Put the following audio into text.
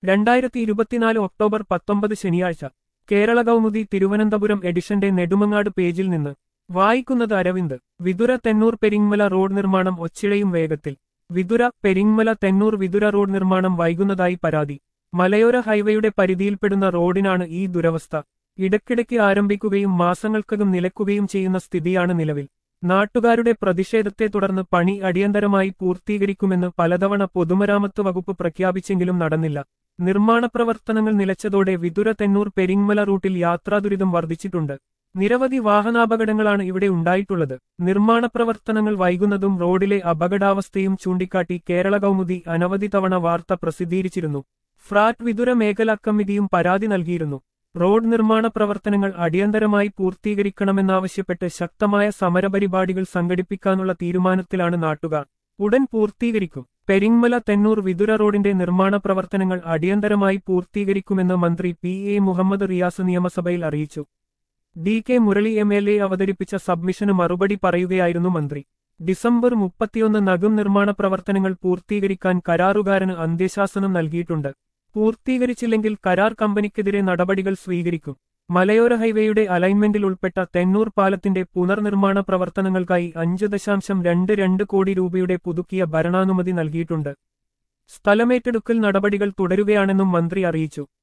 രണ്ടായിരത്തി ഇരുപത്തിനാല് ഒക്ടോബർ പത്തൊമ്പത് ശനിയാഴ്ച കേരള കൗമുദി തിരുവനന്തപുരം എഡിഷന്റെ നെടുമങ്ങാട് പേജിൽ നിന്ന് വായിക്കുന്നത് അരവിന്ദ് വിതുര തെന്നൂർ പെരിങ്മല റോഡ് നിർമ്മാണം ഒച്ചിഴയും വേഗത്തിൽ വിതുര പെരിങ്മല തെന്നൂർ വിതുര റോഡ് നിർമ്മാണം വൈകുന്നതായി പരാതി മലയോര ഹൈവേയുടെ പരിധിയിൽപ്പെടുന്ന റോഡിനാണ് ഈ ദുരവസ്ഥ ഇടയ്ക്കിടയ്ക്ക് ആരംഭിക്കുകയും മാസങ്ങൾക്കകം നിലക്കുകയും ചെയ്യുന്ന സ്ഥിതിയാണ് നിലവിൽ നാട്ടുകാരുടെ പ്രതിഷേധത്തെ തുടർന്ന് പണി അടിയന്തരമായി പൂർത്തീകരിക്കുമെന്ന് പലതവണ പൊതുമരാമത്ത് വകുപ്പ് പ്രഖ്യാപിച്ചെങ്കിലും നടന്നില്ല നിർമ്മാണ പ്രവർത്തനങ്ങൾ നിലച്ചതോടെ വിതുര തെന്നൂർ പെരിങ്മല റൂട്ടിൽ യാത്രാദുരിതം വർദ്ധിച്ചിട്ടുണ്ട് നിരവധി വാഹനാപകടങ്ങളാണ് ഇവിടെ ഉണ്ടായിട്ടുള്ളത് നിർമ്മാണ പ്രവർത്തനങ്ങൾ വൈകുന്നതും റോഡിലെ അപകടാവസ്ഥയും ചൂണ്ടിക്കാട്ടി കേരള കൗമുദി അനവധി തവണ വാർത്ത പ്രസിദ്ധീകരിച്ചിരുന്നു ഫ്രാറ്റ് വിതുര മേഖലാ കമ്മിറ്റിയും പരാതി നൽകിയിരുന്നു റോഡ് നിർമ്മാണ പ്രവർത്തനങ്ങൾ അടിയന്തരമായി പൂർത്തീകരിക്കണമെന്നാവശ്യപ്പെട്ട് ശക്തമായ സമരപരിപാടികൾ സംഘടിപ്പിക്കാനുള്ള തീരുമാനത്തിലാണ് നാട്ടുകാർ ഉടൻ പൂർത്തീകരിക്കും പെരിങ്മല തെന്നൂർ വിതുര റോഡിന്റെ നിർമ്മാണ പ്രവർത്തനങ്ങൾ അടിയന്തരമായി പൂർത്തീകരിക്കുമെന്ന് മന്ത്രി പി എ മുഹമ്മദ് റിയാസ് നിയമസഭയിൽ അറിയിച്ചു D K Murali M L A അവതരിപ്പിച്ച സബ്മിഷന് മറുപടി പറയുകയായിരുന്നു മന്ത്രി ഡിസംബർ മുപ്പത്തിയൊന്ന് നഗം നിർമ്മാണ പ്രവർത്തനങ്ങൾ പൂർത്തീകരിക്കാൻ കരാറുകാരന് അന്ത്യശാസനം നൽകിയിട്ടുണ്ട് പൂർത്തീകരിച്ചില്ലെങ്കിൽ കരാർ കമ്പനിക്കെതിരെ നടപടികൾ സ്വീകരിക്കും മലയോര ഹൈവേയുടെ അലൈൻമെന്റിൽ ഉൾപ്പെട്ട തെന്നൂർ പാലത്തിന്റെ പുനർനിർമ്മാണ പ്രവർത്തനങ്ങൾക്കായി അഞ്ച് ദശാംശം രണ്ട് രണ്ട് കോടി രൂപയുടെ പുതുക്കിയ ഭരണാനുമതി നൽകിയിട്ടുണ്ട് സ്ഥലമേറ്റെടുക്കൽ നടപടികൾ തുടരുകയാണെന്നും മന്ത്രി അറിയിച്ചു